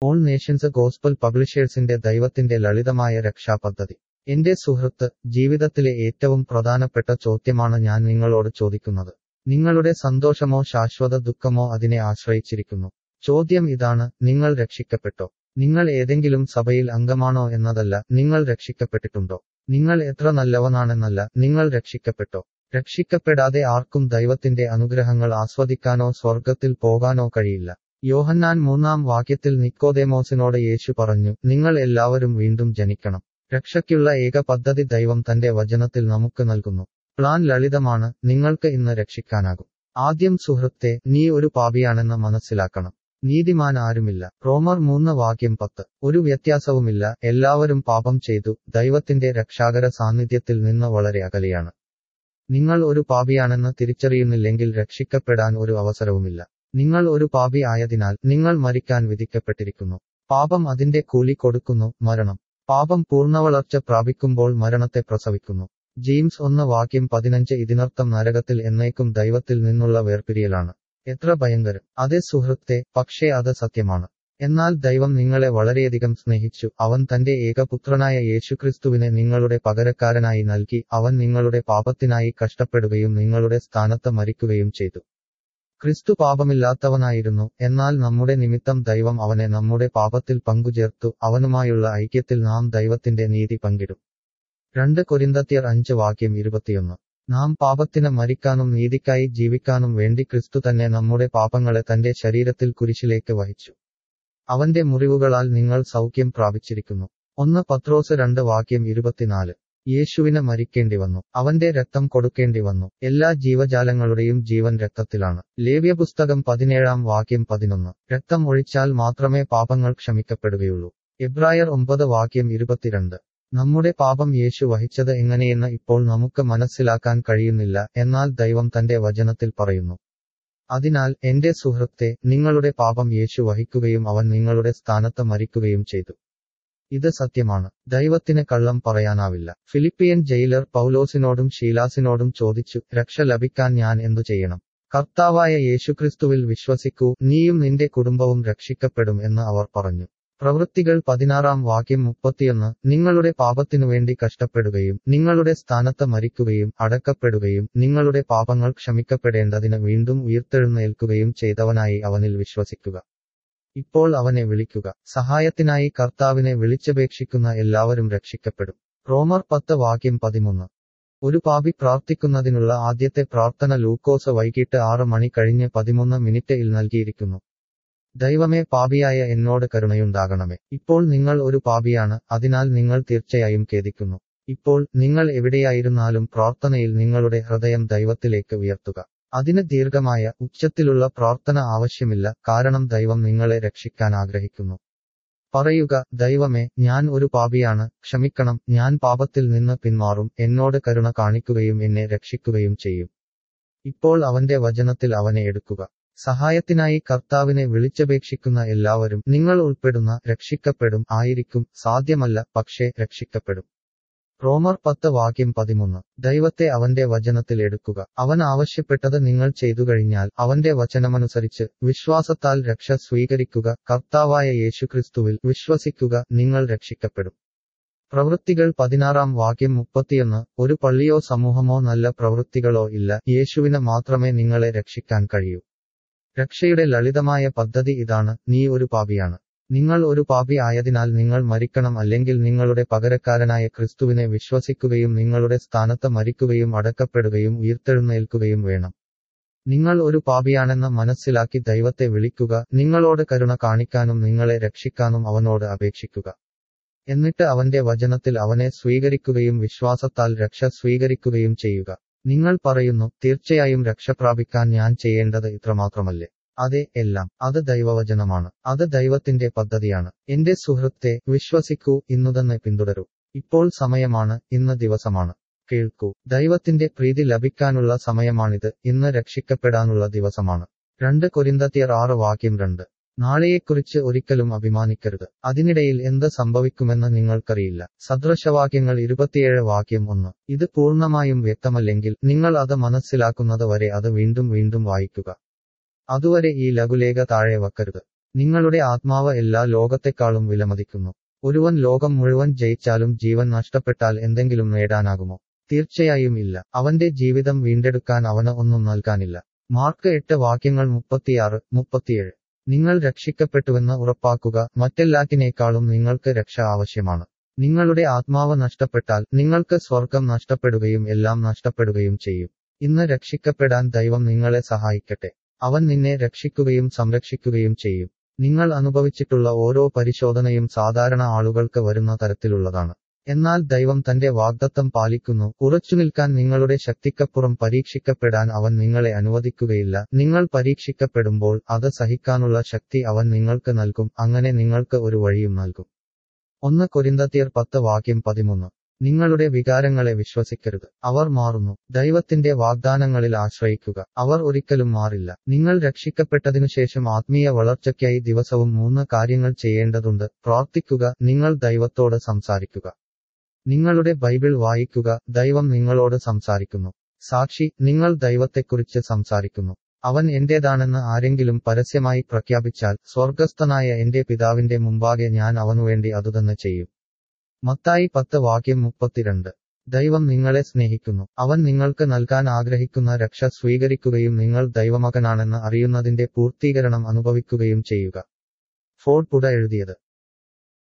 all Nations gospel പബ്ലിഷേഴ്സിന്റെ ദൈവത്തിന്റെ ലളിതമായ രക്ഷാപദ്ധതി എന്റെ സുഹൃത്ത് ജീവിതത്തിലെ ഏറ്റവും പ്രധാനപ്പെട്ട ചോദ്യമാണ് ഞാൻ നിങ്ങളോട് ചോദിക്കുന്നത് നിങ്ങളുടെ സന്തോഷമോ ശാശ്വത ദുഃഖമോ അതിനെ ആശ്രയിച്ചിരിക്കുന്നു ചോദ്യം ഇതാണ് നിങ്ങൾ രക്ഷിക്കപ്പെട്ടോ നിങ്ങൾ ഏതെങ്കിലും സഭയിൽ അംഗമാണോ എന്നതല്ല നിങ്ങൾ രക്ഷിക്കപ്പെട്ടിട്ടുണ്ടോ നിങ്ങൾ എത്ര നല്ലവനാണെന്നല്ല നിങ്ങൾ രക്ഷിക്കപ്പെട്ടോ രക്ഷിക്കപ്പെടാതെ ആർക്കും ദൈവത്തിന്റെ അനുഗ്രഹങ്ങൾ ആസ്വദിക്കാനോ സ്വർഗത്തിൽ പോകാനോ കഴിയില്ല യോഹന്നാൻ മൂന്നാം വാക്യത്തിൽ നിക്കോദേമോസിനോട് യേശു പറഞ്ഞു നിങ്ങൾ എല്ലാവരും വീണ്ടും ജനിക്കണം രക്ഷയ്ക്കുള്ള ഏക പദ്ധതി ദൈവം തന്റെ വചനത്തിൽ നമുക്ക് നൽകുന്നു പ്ലാൻ ലളിതമാണ് നിങ്ങൾക്ക് ഇന്ന് രക്ഷിക്കാനാകും ആദ്യം സുഹൃത്തെ നീ ഒരു പാപിയാണെന്ന് മനസ്സിലാക്കണം നീതിമാൻ ആരുമില്ല റോമർ മൂന്ന് വാക്യം പത്ത് ഒരു വ്യത്യാസവുമില്ല എല്ലാവരും പാപം ചെയ്തു ദൈവത്തിന്റെ രക്ഷാകര സാന്നിധ്യത്തിൽ നിന്ന് വളരെ അകലെയാണ് നിങ്ങൾ ഒരു പാപിയാണെന്ന് തിരിച്ചറിയുന്നില്ലെങ്കിൽ രക്ഷിക്കപ്പെടാൻ ഒരു അവസരവുമില്ല നിങ്ങൾ ഒരു പാപി ആയതിനാൽ നിങ്ങൾ മരിക്കാൻ വിധിക്കപ്പെട്ടിരിക്കുന്നു പാപം അതിന്റെ കൂലി കൊടുക്കുന്നു മരണം പാപം പൂർണ്ണവളർച്ച പ്രാപിക്കുമ്പോൾ മരണത്തെ പ്രസവിക്കുന്നു ജെയിംസ് ഒന്ന് വാക്യം പതിനഞ്ച് ഇതിനർത്ഥം നരകത്തിൽ എന്നേക്കും ദൈവത്തിൽ നിന്നുള്ള വേർപിരിയലാണ് എത്ര ഭയങ്കരം അതെ സുഹൃത്തെ പക്ഷേ അത് സത്യമാണ് എന്നാൽ ദൈവം നിങ്ങളെ വളരെയധികം സ്നേഹിച്ചു അവൻ തന്റെ ഏകപുത്രനായ യേശുക്രിസ്തുവിനെ നിങ്ങളുടെ പകരക്കാരനായി നൽകി അവൻ നിങ്ങളുടെ പാപത്തിനായി കഷ്ടപ്പെടുകയും നിങ്ങളുടെ സ്ഥാനത്ത് മരിക്കുകയും ചെയ്തു ക്രിസ്തു പാപമില്ലാത്തവനായിരുന്നു എന്നാൽ നമ്മുടെ നിമിത്തം ദൈവം അവനെ നമ്മുടെ പാപത്തിൽ പങ്കുചേർത്തു അവനുമായുള്ള ഐക്യത്തിൽ നാം ദൈവത്തിന്റെ നീതി പങ്കിടും രണ്ട് കൊരിന്തത്യർ അഞ്ച് വാക്യം ഇരുപത്തിയൊന്ന് നാം പാപത്തിന് മരിക്കാനും നീതിക്കായി ജീവിക്കാനും വേണ്ടി ക്രിസ്തു തന്നെ നമ്മുടെ പാപങ്ങളെ തന്റെ ശരീരത്തിൽ കുരിശിലേക്ക് വഹിച്ചു അവന്റെ മുറിവുകളാൽ നിങ്ങൾ സൗഖ്യം പ്രാപിച്ചിരിക്കുന്നു ഒന്ന് പത്രോസ് രണ്ട് വാക്യം ഇരുപത്തിനാല് യേശുവിന് മരിക്കേണ്ടി വന്നു അവന്റെ രക്തം കൊടുക്കേണ്ടി വന്നു എല്ലാ ജീവജാലങ്ങളുടെയും ജീവൻ രക്തത്തിലാണ് ലേവ്യപുസ്തകം പതിനേഴാം വാക്യം പതിനൊന്ന് രക്തം ഒഴിച്ചാൽ മാത്രമേ പാപങ്ങൾ ക്ഷമിക്കപ്പെടുകയുള്ളൂ എബ്രായർ ഒമ്പത് വാക്യം ഇരുപത്തിരണ്ട് നമ്മുടെ പാപം യേശു വഹിച്ചത് എങ്ങനെയെന്ന് ഇപ്പോൾ നമുക്ക് മനസ്സിലാക്കാൻ കഴിയുന്നില്ല എന്നാൽ ദൈവം തന്റെ വചനത്തിൽ പറയുന്നു അതിനാൽ എന്റെ സുഹൃത്തെ നിങ്ങളുടെ പാപം യേശു വഹിക്കുകയും അവൻ നിങ്ങളുടെ സ്ഥാനത്ത് മരിക്കുകയും ചെയ്തു ഇത് സത്യമാണ് ദൈവത്തിന് കള്ളം പറയാനാവില്ല ഫിലിപ്പിയൻ ജയിലർ പൗലോസിനോടും ഷീലാസിനോടും ചോദിച്ചു രക്ഷ ലഭിക്കാൻ ഞാൻ എന്തു ചെയ്യണം കർത്താവായ യേശുക്രിസ്തുവിൽ വിശ്വസിക്കൂ നീയും നിന്റെ കുടുംബവും രക്ഷിക്കപ്പെടും എന്ന് അവർ പറഞ്ഞു പ്രവൃത്തികൾ പതിനാറാം വാക്യം മുപ്പത്തിയൊന്ന് നിങ്ങളുടെ പാപത്തിനുവേണ്ടി കഷ്ടപ്പെടുകയും നിങ്ങളുടെ സ്ഥാനത്ത് മരിക്കുകയും അടക്കപ്പെടുകയും നിങ്ങളുടെ പാപങ്ങൾ ക്ഷമിക്കപ്പെടേണ്ടതിന് വീണ്ടും ഉയർത്തെഴുന്നേൽക്കുകയും ചെയ്തവനായി അവനിൽ വിശ്വസിക്കുക ഇപ്പോൾ അവനെ വിളിക്കുക സഹായത്തിനായി കർത്താവിനെ വിളിച്ചപേക്ഷിക്കുന്ന എല്ലാവരും രക്ഷിക്കപ്പെടും റോമർ പത്ത് വാക്യം പതിമൂന്ന് ഒരു പാപി പ്രാർത്ഥിക്കുന്നതിനുള്ള ആദ്യത്തെ പ്രാർത്ഥന ലൂക്കോസ് വൈകിട്ട് ആറ് മണി കഴിഞ്ഞ് പതിമൂന്ന് മിനിറ്റിൽ നൽകിയിരിക്കുന്നു ദൈവമേ പാപിയായ എന്നോട് കരുണയുണ്ടാകണമേ ഇപ്പോൾ നിങ്ങൾ ഒരു പാപിയാണ് അതിനാൽ നിങ്ങൾ തീർച്ചയായും ഖേദിക്കുന്നു ഇപ്പോൾ നിങ്ങൾ എവിടെയായിരുന്നാലും പ്രാർത്ഥനയിൽ നിങ്ങളുടെ ഹൃദയം ദൈവത്തിലേക്ക് ഉയർത്തുക അതിന് ദീർഘമായ ഉച്ചത്തിലുള്ള പ്രാർത്ഥന ആവശ്യമില്ല കാരണം ദൈവം നിങ്ങളെ രക്ഷിക്കാൻ ആഗ്രഹിക്കുന്നു പറയുക ദൈവമേ ഞാൻ ഒരു പാപിയാണ് ക്ഷമിക്കണം ഞാൻ പാപത്തിൽ നിന്ന് പിന്മാറും എന്നോട് കരുണ കാണിക്കുകയും എന്നെ രക്ഷിക്കുകയും ചെയ്യും ഇപ്പോൾ അവന്റെ വചനത്തിൽ അവനെ എടുക്കുക സഹായത്തിനായി കർത്താവിനെ വിളിച്ചപേക്ഷിക്കുന്ന എല്ലാവരും നിങ്ങൾ ഉൾപ്പെടുന്ന രക്ഷിക്കപ്പെടും ആയിരിക്കും സാധ്യമല്ല പക്ഷേ രക്ഷിക്കപ്പെടും റോമർ പത്ത് വാക്യം പതിമൂന്ന് ദൈവത്തെ അവന്റെ വചനത്തിൽ എടുക്കുക അവൻ ആവശ്യപ്പെട്ടത് നിങ്ങൾ ചെയ്തു കഴിഞ്ഞാൽ അവന്റെ വചനമനുസരിച്ച് വിശ്വാസത്താൽ രക്ഷ സ്വീകരിക്കുക കർത്താവായ യേശുക്രിസ്തുവിൽ വിശ്വസിക്കുക നിങ്ങൾ രക്ഷിക്കപ്പെടും പ്രവൃത്തികൾ പതിനാറാം വാക്യം മുപ്പത്തിയൊന്ന് ഒരു പള്ളിയോ സമൂഹമോ നല്ല പ്രവൃത്തികളോ ഇല്ല യേശുവിന് മാത്രമേ നിങ്ങളെ രക്ഷിക്കാൻ കഴിയൂ രക്ഷയുടെ ലളിതമായ പദ്ധതി ഇതാണ് നീ ഒരു പാപിയാണ് നിങ്ങൾ ഒരു പാപി ആയതിനാൽ നിങ്ങൾ മരിക്കണം അല്ലെങ്കിൽ നിങ്ങളുടെ പകരക്കാരനായ ക്രിസ്തുവിനെ വിശ്വസിക്കുകയും നിങ്ങളുടെ സ്ഥാനത്ത് മരിക്കുകയും അടക്കപ്പെടുകയും ഉയർത്തെഴുന്നേൽക്കുകയും വേണം നിങ്ങൾ ഒരു പാപിയാണെന്ന് മനസ്സിലാക്കി ദൈവത്തെ വിളിക്കുക നിങ്ങളോട് കരുണ കാണിക്കാനും നിങ്ങളെ രക്ഷിക്കാനും അവനോട് അപേക്ഷിക്കുക എന്നിട്ട് അവന്റെ വചനത്തിൽ അവനെ സ്വീകരിക്കുകയും വിശ്വാസത്താൽ രക്ഷ സ്വീകരിക്കുകയും ചെയ്യുക നിങ്ങൾ പറയുന്നു തീർച്ചയായും രക്ഷ പ്രാപിക്കാൻ ഞാൻ ചെയ്യേണ്ടത് ഇത്രമാത്രമല്ലേ അതെ എല്ലാം അത് ദൈവവചനമാണ് അത് ദൈവത്തിന്റെ പദ്ധതിയാണ് എന്റെ സുഹൃത്തെ വിശ്വസിക്കൂ ഇന്നുതന്നെ പിന്തുടരൂ ഇപ്പോൾ സമയമാണ് ഇന്ന് ദിവസമാണ് കേൾക്കൂ ദൈവത്തിന്റെ പ്രീതി ലഭിക്കാനുള്ള സമയമാണിത് ഇന്ന് രക്ഷിക്കപ്പെടാനുള്ള ദിവസമാണ് രണ്ട് കൊരിന്തത്തിയർ ആറ് വാക്യം രണ്ട് നാളെയെക്കുറിച്ച് ഒരിക്കലും അഭിമാനിക്കരുത് അതിനിടയിൽ എന്ത് സംഭവിക്കുമെന്ന് നിങ്ങൾക്കറിയില്ല സദൃശവാക്യങ്ങൾ ഇരുപത്തിയേഴ് വാക്യം ഒന്ന് ഇത് പൂർണ്ണമായും വ്യക്തമല്ലെങ്കിൽ നിങ്ങൾ അത് മനസ്സിലാക്കുന്നത് വരെ അത് വീണ്ടും വീണ്ടും വായിക്കുക അതുവരെ ഈ ലഘുലേഖ താഴെ വക്കരുത് നിങ്ങളുടെ ആത്മാവ് എല്ലാ ലോകത്തെക്കാളും വിലമതിക്കുന്നു ഒരുവൻ ലോകം മുഴുവൻ ജയിച്ചാലും ജീവൻ നഷ്ടപ്പെട്ടാൽ എന്തെങ്കിലും നേടാനാകുമോ തീർച്ചയായും ഇല്ല അവന്റെ ജീവിതം വീണ്ടെടുക്കാൻ അവന് ഒന്നും നൽകാനില്ല മാർക്ക് എട്ട് വാക്യങ്ങൾ മുപ്പത്തിയാറ് മുപ്പത്തിയേഴ് നിങ്ങൾ രക്ഷിക്കപ്പെട്ടുവെന്ന് ഉറപ്പാക്കുക മറ്റെല്ലാറ്റിനേക്കാളും നിങ്ങൾക്ക് രക്ഷ ആവശ്യമാണ് നിങ്ങളുടെ ആത്മാവ് നഷ്ടപ്പെട്ടാൽ നിങ്ങൾക്ക് സ്വർഗം നഷ്ടപ്പെടുകയും എല്ലാം നഷ്ടപ്പെടുകയും ചെയ്യും ഇന്ന് രക്ഷിക്കപ്പെടാൻ ദൈവം നിങ്ങളെ സഹായിക്കട്ടെ അവൻ നിന്നെ രക്ഷിക്കുകയും സംരക്ഷിക്കുകയും ചെയ്യും നിങ്ങൾ അനുഭവിച്ചിട്ടുള്ള ഓരോ പരിശോധനയും സാധാരണ ആളുകൾക്ക് വരുന്ന തരത്തിലുള്ളതാണ് എന്നാൽ ദൈവം തന്റെ വാഗ്ദത്തം പാലിക്കുന്നു ഉറച്ചുനിൽക്കാൻ നിങ്ങളുടെ ശക്തിക്കപ്പുറം പരീക്ഷിക്കപ്പെടാൻ അവൻ നിങ്ങളെ അനുവദിക്കുകയില്ല നിങ്ങൾ പരീക്ഷിക്കപ്പെടുമ്പോൾ അത് സഹിക്കാനുള്ള ശക്തി അവൻ നിങ്ങൾക്ക് നൽകും അങ്ങനെ നിങ്ങൾക്ക് ഒരു വഴിയും നൽകും ഒന്ന് കൊരിന്തത്തിയർ പത്ത് വാക്യം പതിമൂന്ന് നിങ്ങളുടെ വികാരങ്ങളെ വിശ്വസിക്കരുത് അവർ മാറുന്നു ദൈവത്തിന്റെ വാഗ്ദാനങ്ങളിൽ ആശ്രയിക്കുക അവർ ഒരിക്കലും മാറില്ല നിങ്ങൾ രക്ഷിക്കപ്പെട്ടതിനുശേഷം ആത്മീയ വളർച്ചയ്ക്കായി ദിവസവും മൂന്ന് കാര്യങ്ങൾ ചെയ്യേണ്ടതുണ്ട് പ്രാർത്ഥിക്കുക നിങ്ങൾ ദൈവത്തോട് സംസാരിക്കുക നിങ്ങളുടെ ബൈബിൾ വായിക്കുക ദൈവം നിങ്ങളോട് സംസാരിക്കുന്നു സാക്ഷി നിങ്ങൾ ദൈവത്തെക്കുറിച്ച് സംസാരിക്കുന്നു അവൻ എന്റേതാണെന്ന് ആരെങ്കിലും പരസ്യമായി പ്രഖ്യാപിച്ചാൽ സ്വർഗസ്ഥനായ എന്റെ പിതാവിന്റെ മുമ്പാകെ ഞാൻ അവനുവേണ്ടി അതുതന്നെ ചെയ്യും മത്തായി പത്ത് വാക്യം മുപ്പത്തിരണ്ട് ദൈവം നിങ്ങളെ സ്നേഹിക്കുന്നു അവൻ നിങ്ങൾക്ക് നൽകാൻ ആഗ്രഹിക്കുന്ന രക്ഷ സ്വീകരിക്കുകയും നിങ്ങൾ ദൈവമകനാണെന്ന് അറിയുന്നതിന്റെ പൂർത്തീകരണം അനുഭവിക്കുകയും ചെയ്യുക ഫോർഡ് പുട എഴുതിയത്